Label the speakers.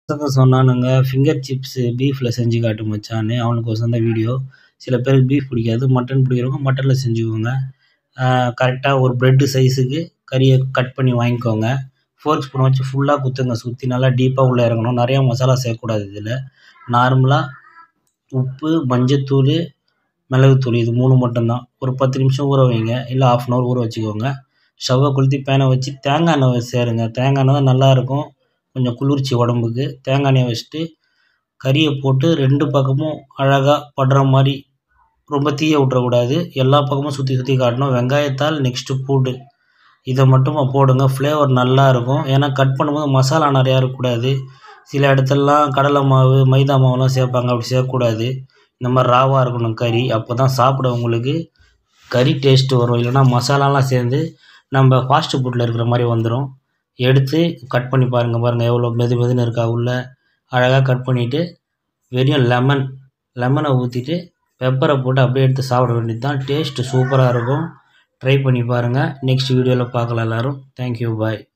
Speaker 1: பசங்க சொன்னானுங்க finger chips பீஃபில் செஞ்சு காட்டு மச்சான்னு அவனுக்கோசரம் தான் வீடியோ சில பேருக்கு பீஃப் பிடிக்காது மட்டன் பிடிக்கிறவங்க மட்டனில் செஞ்சுக்கோங்க கரெக்டாக ஒரு ப்ரெட்டு சைஸுக்கு கறியை கட் பண்ணி வாங்கிக்கோங்க ஃபோர்க் ஸ்பூன் வச்சு ஃபுல்லாக குத்துங்க சுற்றி நல்லா டீப்பாக உள்ளே இறங்கணும் நிறையா மசாலா சேர்க்கக்கூடாது இதில் நார்மலாக உப்பு மஞ்சத்தூள் மிளகுத்தூள் இது மூணு மட்டும்தான் ஒரு பத்து நிமிஷம் ஊற வைங்க இல்லை ஆஃப் அன் ஹவர் ஊற வச்சுக்கோங்க ஸ்டவ்வை கொளுத்தி பேனை வச்சு தேங்காய் எண்ணெய் சேருங்க தேங்காய் எண்ணெய் தான் நல்லாயிருக்கும் கொஞ்சம் குளிர்ச்சி உடம்புக்கு தேங்காய் எண்ணெயை வச்சுட்டு கறியை போட்டு ரெண்டு பக்கமும் அழகாக படுற மாதிரி ரொம்ப தீய விட்றக்கூடாது எல்லா பக்கமும் சுற்றி சுற்றி காட்டணும் வெங்காயத்தால் நெக்ஸ்ட்டு பூண்டு இதை மட்டும் போடுங்க ஃப்ளேவர் நல்லா இருக்கும் ஏன்னா கட் பண்ணும்போது மசாலா நிறையா இருக்கக்கூடாது சில இடத்துலலாம் கடலை மாவு மைதா மாவுலாம் சேர்ப்பாங்க அப்படி சேர்க்கக்கூடாது இந்த மாதிரி ராவாக இருக்கணும் கறி அப்போ தான் சாப்பிட உங்களுக்கு கறி டேஸ்ட்டு வரும் இல்லைன்னா மசாலாலாம் சேர்ந்து நம்ம ஃபாஸ்ட் ஃபுட்டில் இருக்கிற மாதிரி வந்துடும் எடுத்து கட் பண்ணி பாருங்கள் பாருங்கள் எவ்வளோ மெது மெதுன்னு இருக்கா உள்ள அழகாக கட் பண்ணிவிட்டு வெறும் லெமன் லெமனை ஊற்றிட்டு பெப்பரை போட்டு அப்படியே எடுத்து சாப்பிட வேண்டியது தான் டேஸ்ட்டு சூப்பராக இருக்கும் ட்ரை பண்ணி பாருங்கள் நெக்ஸ்ட் வீடியோவில் பார்க்கலாம் எல்லோரும் தேங்க்யூ பாய்